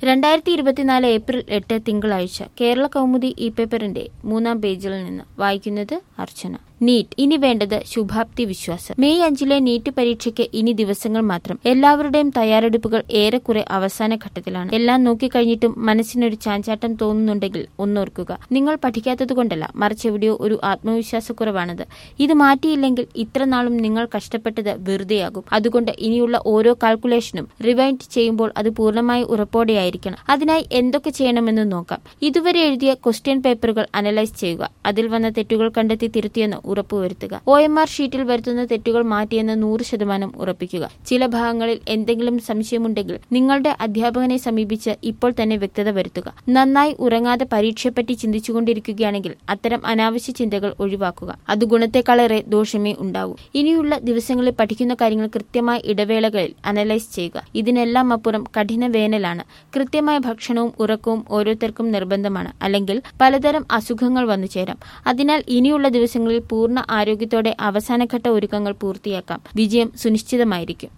രണ്ടായിരത്തി ഇരുപത്തിനാല് ഏപ്രിൽ എട്ട് തിങ്കളാഴ്ച കേരള കൗമുദി ഇ പേപ്പറിന്റെ മൂന്നാം പേജിൽ നിന്ന് വായിക്കുന്നത് അർച്ചന നീറ്റ് ഇനി വേണ്ടത് ശുഭാപ്തി വിശ്വാസം മെയ് അഞ്ചിലെ നീറ്റ് പരീക്ഷയ്ക്ക് ഇനി ദിവസങ്ങൾ മാത്രം എല്ലാവരുടെയും തയ്യാറെടുപ്പുകൾ ഏറെക്കുറെ അവസാന ഘട്ടത്തിലാണ് എല്ലാം നോക്കിക്കഴിഞ്ഞിട്ടും മനസ്സിനൊരു ചാഞ്ചാട്ടം തോന്നുന്നുണ്ടെങ്കിൽ ഒന്നോർക്കുക നിങ്ങൾ പഠിക്കാത്തതുകൊണ്ടല്ല മറിച്ച് എവിടെയോ ഒരു ആത്മവിശ്വാസക്കുറവാണത് ഇത് മാറ്റിയില്ലെങ്കിൽ ഇത്ര നാളും നിങ്ങൾ കഷ്ടപ്പെട്ടത് വെറുതെയാകും അതുകൊണ്ട് ഇനിയുള്ള ഓരോ കാൽക്കുലേഷനും റിവൈൻഡ് ചെയ്യുമ്പോൾ അത് പൂർണ്ണമായി ഉറപ്പോടെയായിരിക്കണം അതിനായി എന്തൊക്കെ ചെയ്യണമെന്ന് നോക്കാം ഇതുവരെ എഴുതിയ ക്വസ്റ്റ്യൻ പേപ്പറുകൾ അനലൈസ് ചെയ്യുക അതിൽ വന്ന തെറ്റുകൾ കണ്ടെത്തി തിരുത്തിയെന്ന് ഉറപ്പുവരുത്തുക ഒ എം ആർ ഷീറ്റിൽ വരുത്തുന്ന തെറ്റുകൾ മാറ്റിയെന്ന് നൂറ് ശതമാനം ഉറപ്പിക്കുക ചില ഭാഗങ്ങളിൽ എന്തെങ്കിലും സംശയമുണ്ടെങ്കിൽ നിങ്ങളുടെ അധ്യാപകനെ സമീപിച്ച് ഇപ്പോൾ തന്നെ വ്യക്തത വരുത്തുക നന്നായി ഉറങ്ങാതെ പരീക്ഷയെപ്പറ്റി ചിന്തിച്ചുകൊണ്ടിരിക്കുകയാണെങ്കിൽ അത്തരം അനാവശ്യ ചിന്തകൾ ഒഴിവാക്കുക അത് ഗുണത്തെക്കാളേറെ ദോഷമേ ഉണ്ടാവൂ ഇനിയുള്ള ദിവസങ്ങളിൽ പഠിക്കുന്ന കാര്യങ്ങൾ കൃത്യമായ ഇടവേളകളിൽ അനലൈസ് ചെയ്യുക ഇതിനെല്ലാം അപ്പുറം കഠിന വേനലാണ് കൃത്യമായ ഭക്ഷണവും ഉറക്കവും ഓരോരുത്തർക്കും നിർബന്ധമാണ് അല്ലെങ്കിൽ പലതരം അസുഖങ്ങൾ വന്നു ചേരാം അതിനാൽ ഇനിയുള്ള ദിവസങ്ങളിൽ പൂർണ്ണ ആരോഗ്യത്തോടെ അവസാനഘട്ട ഒരുക്കങ്ങൾ പൂർത്തിയാക്കാം വിജയം സുനിശ്ചിതമായിരിക്കും